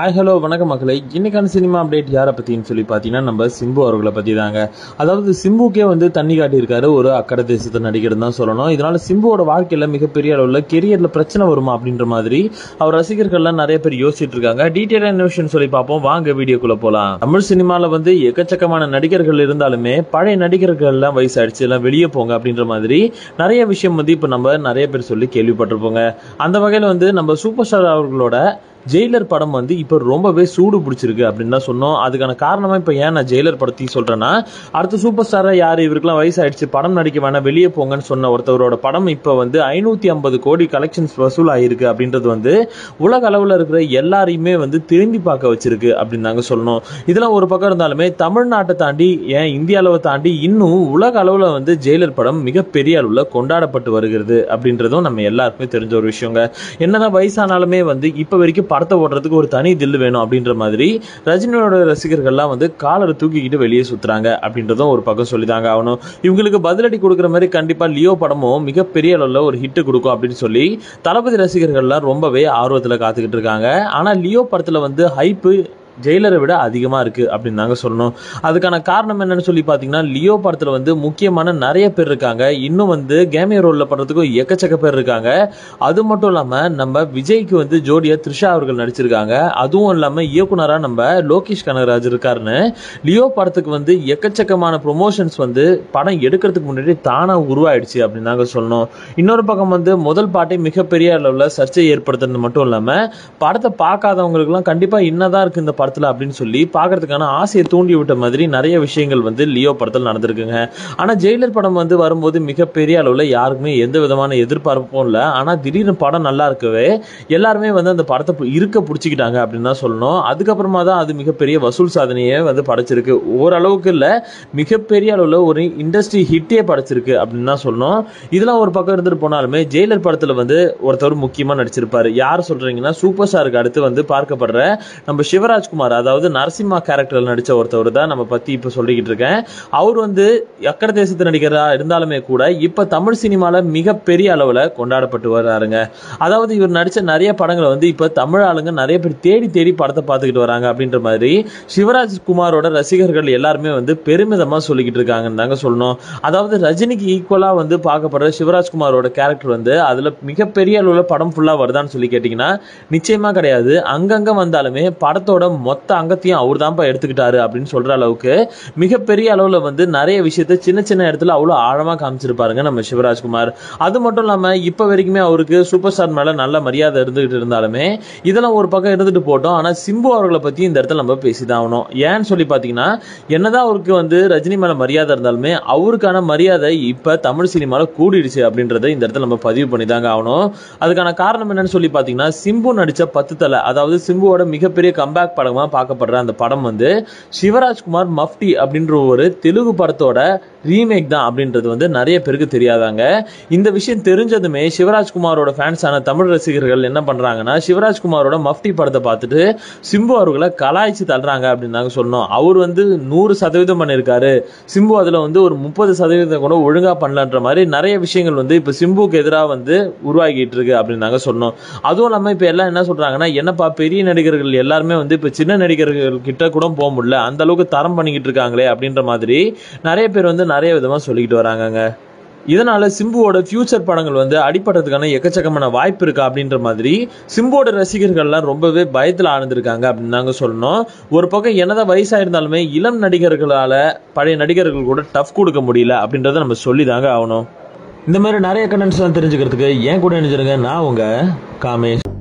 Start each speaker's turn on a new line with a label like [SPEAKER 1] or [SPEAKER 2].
[SPEAKER 1] hi hello வணக்கம் மக்களே இன்னைக்கான சினிமா அப்டேட் யாரை பற்றின்னு சொல்லி பார்த்தீங்கன்னா நம்ம சிம்பு அவர்களை பற்றி தாங்க அதாவது சிம்புக்கே வந்து தண்ணி காட்டியிருக்காரு ஒரு அக்கறை தேசத்தை நடிகர் தான் சொல்லணும் இதனால சிம்புவோட வாழ்க்கையில் மிகப்பெரிய அளவில் கெரியரில் பிரச்சனை வருமா அப்படின்ற மாதிரி அவர் ரசிகர்கள்லாம் நிறைய பேர் யோசிச்சுட்டு இருக்காங்க டீட்டெயிலாக என்ன விஷயம் சொல்லி பார்ப்போம் வாங்க வீடியோக்குள்ள போகலாம் தமிழ் சினிமாவில் வந்து எக்கச்சக்கமான நடிகர்கள் இருந்தாலுமே பழைய நடிகர்கள்லாம் வயசாயிடுச்சு எல்லாம் வெளியே போங்க அப்படின்ற மாதிரி நிறைய விஷயம் வந்து இப்போ நம்ம நிறைய பேர் சொல்லி கேள்விப்பட்டிருப்போங்க அந்த வகையில் வந்து நம்ம சூப்பர் ஸ்டார் அவர்களோட ஜெயிலர் படம் வந்து இப்போ ரொம்பவே சூடு பிடிச்சிருக்கு அப்படின்னு தான் சொன்னோம் அதுக்கான காரணமா இப்போ ஏன் நான் ஜெயிலர் படத்தையும் சொல்றேன்னா அடுத்த சூப்பர் ஸ்டாரா யார் இவருக்குலாம் வயசாயிடுச்சு படம் நடிக்க வேணாம் வெளியே போங்கன்னு சொன்ன ஒருத்தவரோட படம் இப்போ வந்து ஐநூத்தி ஐம்பது கோடி கலெக்ஷன்ஸ் வசூல் ஆயிருக்கு அப்படின்றது வந்து உலக அளவில் இருக்கிற எல்லாரையுமே வந்து திரும்பி பார்க்க வச்சிருக்கு அப்படின்னு தாங்க சொல்லணும் இதெல்லாம் ஒரு பக்கம் இருந்தாலுமே தமிழ்நாட்டை தாண்டி ஏன் இந்திய அளவை தாண்டி இன்னும் உலக அளவில் வந்து ஜெயிலர் படம் மிகப்பெரிய அளவில் கொண்டாடப்பட்டு வருகிறது அப்படின்றதும் நம்ம எல்லாருக்குமே தெரிஞ்ச ஒரு விஷயங்க என்னதான் வயசானாலுமே வந்து இப்போ வரைக்கும் படத்தை ஓடுறதுக்கு ஒரு தனி தில்லு வேணும் அப்படின்ற மாதிரி ரஜினியோட ரசிகர்கள்லாம் வந்து காலரை தூக்கிக்கிட்டு வெளியே சுத்துறாங்க அப்படின்றதும் ஒரு பக்கம் சொல்லிதாங்க ஆகணும் இவங்களுக்கு பதிலடி கொடுக்குற மாதிரி கண்டிப்பா லியோ படமும் மிகப்பெரிய அளவில் ஒரு ஹிட் கொடுக்கும் அப்படின்னு சொல்லி தளபதி ரசிகர்கள்லாம் ரொம்பவே ஆர்வத்தில் காத்துக்கிட்டு இருக்காங்க ஆனா லியோ படத்துல வந்து ஹைப்பு ஜெயிலரை விட அதிகமாக இருக்குது அப்படின்னு தாங்க சொல்லணும் அதுக்கான காரணம் என்னன்னு சொல்லி பார்த்தீங்கன்னா லியோ படத்தில் வந்து முக்கியமான நிறைய பேர் இருக்காங்க இன்னும் வந்து கேமியோ ரோலில் பண்ணுறதுக்கும் எக்கச்சக்க பேர் இருக்காங்க அது மட்டும் இல்லாமல் நம்ம விஜய்க்கு வந்து ஜோடியா த்ரிஷா அவர்கள் நடிச்சிருக்காங்க அதுவும் இல்லாமல் இயக்குனராக நம்ம லோகேஷ் கனகராஜ் இருக்காருன்னு லியோ படத்துக்கு வந்து எக்கச்சக்கமான ப்ரொமோஷன்ஸ் வந்து படம் எடுக்கிறதுக்கு முன்னாடி தானாக உருவாயிடுச்சு அப்படின்னு தாங்க சொல்லணும் இன்னொரு பக்கம் வந்து முதல் பாட்டை மிகப்பெரிய அளவில் சர்ச்சை ஏற்படுத்துறது மட்டும் இல்லாமல் படத்தை பார்க்காதவங்களுக்குலாம் கண்டிப்பாக என்னதான் இருக்கு இந்த படத்தில் அப்படின்னு சொல்லி பார்க்கறதுக்கான ஆசையை தூண்டி விட்ட மாதிரி நிறைய விஷயங்கள் வந்து லியோ படத்தில் நடந்திருக்குங்க ஆனால் ஜெயிலர் படம் வந்து வரும்போது மிகப்பெரிய அளவில் யாருக்குமே எந்த விதமான எதிர்பார்ப்பும் இல்லை ஆனால் திடீர்னு படம் நல்லா இருக்கவே எல்லாருமே வந்து அந்த படத்தை பு- இருக்க பிடிச்சிக்கிட்டாங்க அப்படின்னு தான் சொல்லணும் அதுக்கப்புறமா தான் அது மிகப்பெரிய வசூல் சாதனையே வந்து படைச்சிருக்கு ஓரளவுக்கு இல்லை மிகப்பெரிய அளவில் ஒரு இண்டஸ்ட்ரி ஹிட்டே படைச்சிருக்கு அப்படின்னு தான் சொல்லணும் இதெல்லாம் ஒரு பக்கம் இருந்துட்டு போனாலுமே ஜெயிலர் படத்தில் வந்து ஒருத்தர் முக்கியமாக நடிச்சிருப்பாரு யார் சொல்றீங்கன்னா சூப்பர் ஸ்டாருக்கு அடுத்து வந்து பார்க்கப்படுற நம்ம சிவராஜ்குமார் அதாவது நரசிம்மா கேரக்டர்ல நடிச்ச ஒருத்தவர் தான் நம்ம பத்தி இப்ப சொல்லிக்கிட்டு இருக்கேன் அவர் வந்து அக்கட தேசத்து நடிகரா இருந்தாலுமே கூட இப்ப தமிழ் சினிமால மிகப்பெரிய அளவுல கொண்டாடப்பட்டு வர்றாருங்க அதாவது இவர் நடிச்ச நிறைய படங்களை வந்து இப்ப தமிழ் ஆளுங்க நிறைய பேர் தேடி தேடி படத்தை பார்த்துக்கிட்டு வராங்க அப்படின்ற மாதிரி சிவராஜ் குமாரோட ரசிகர்கள் எல்லாருமே வந்து பெருமிதமா சொல்லிக்கிட்டு இருக்காங்கன்னு தாங்க சொல்லணும் அதாவது ரஜினிக்கு ஈக்குவலா வந்து பார்க்கப்படுற சிவராஜ்குமாரோட கேரக்டர் வந்து அதுல மிகப்பெரிய அளவுல படம் ஃபுல்லா வருதான்னு சொல்லி கேட்டீங்கன்னா நிச்சயமா கிடையாது அங்கங்க வந்தாலுமே படத்தோட மொத்த அங்கத்தையும் அவர் தான்ப்பா எடுத்துக்கிட்டாரு அப்படின்னு சொல்ற அளவுக்கு மிகப்பெரிய அளவுல வந்து நிறைய விஷயத்த சின்ன சின்ன இடத்துல அவ்வளவு ஆழமா காமிச்சிருப்பாருங்க நம்ம சிவராஜ்குமார் அது மட்டும் இல்லாம இப்ப வரைக்குமே அவருக்கு சூப்பர் ஸ்டார் மேல நல்ல மரியாதை இருந்துகிட்டு இருந்தாலுமே இதெல்லாம் ஒரு பக்கம் இருந்துட்டு போட்டோம் ஆனா சிம்பு அவர்களை பத்தி இந்த இடத்துல நம்ம பேசிதான் ஆகணும் ஏன்னு சொல்லி பாத்தீங்கன்னா என்னதான் அவருக்கு வந்து ரஜினி மேல மரியாதை இருந்தாலுமே அவருக்கான மரியாதை இப்ப தமிழ் சினிமால கூடிடுச்சு அப்படின்றத இந்த இடத்துல நம்ம பதிவு பண்ணி தாங்க ஆகணும் அதுக்கான காரணம் என்னன்னு சொல்லி பாத்தீங்கன்னா சிம்பு நடிச்ச பத்து தலை அதாவது சிம்புவோட மிகப்பெரிய கம்பேக் படமா பார்க்கப்படுற அந்த படம் வந்து சிவராஜ்குமார் மஃப்டி அப்படின்ற ஒரு தெலுங்கு படத்தோட ரீமேக் தான் அப்படின்றது வந்து நிறைய பேருக்கு தெரியாதாங்க இந்த விஷயம் தெரிஞ்சதுமே சிவராஜ்குமாரோட ஃபேன்ஸான தமிழ் ரசிகர்கள் என்ன பண்றாங்கன்னா சிவராஜ்குமாரோட மஃப்டி படத்தை பார்த்துட்டு சிம்பு அவர்களை கலாய்ச்சி தள்ளுறாங்க அப்படின்னு தாங்க சொல்லணும் அவர் வந்து நூறு சதவீதம் பண்ணியிருக்காரு சிம்பு அதுல வந்து ஒரு முப்பது சதவீதம் கூட ஒழுங்கா பண்ணலன்ற மாதிரி நிறைய விஷயங்கள் வந்து இப்ப சிம்புக்கு எதிராக வந்து உருவாகிட்டு இருக்கு அப்படின்னு தாங்க சொன்னோம் அதுவும் இல்லாம இப்ப எல்லாம் என்ன சொல்றாங்கன்னா என்னப்பா பெரிய நடிகர்கள் எல்லாருமே வந்து இப்ப சின்ன நடிகர்கள் கிட்ட கூட போக முடியல அந்த அளவுக்கு தரம் பண்ணிக்கிட்டு இருக்காங்களே அப்படின்ற மாதிரி நிறைய பேர் வந்து நிறைய விதமா சொல்லிக்கிட்டு வராங்கங்க இதனால சிம்புவோட ஃபியூச்சர் படங்கள் வந்து அடிபடுறதுக்கான எக்கச்சக்கமான வாய்ப்பு இருக்கா அப்படின்ற மாதிரி சிம்புவோட ரசிகர்கள்லாம் ரொம்பவே பயத்தில் ஆழ்ந்திருக்காங்க அப்படின்னு தாங்க சொல்லணும் ஒரு பக்கம் என்னதான் வயசாயிருந்தாலுமே இளம் நடிகர்களால பழைய நடிகர்கள் கூட டஃப் கொடுக்க முடியல அப்படின்றத நம்ம சொல்லி தாங்க ஆகணும் இந்த மாதிரி நிறைய கண்டென்ட்ஸ்லாம் தெரிஞ்சுக்கிறதுக்கு ஏன் கூட நினைச்சிருங்க நான் உங்க காமேஷ்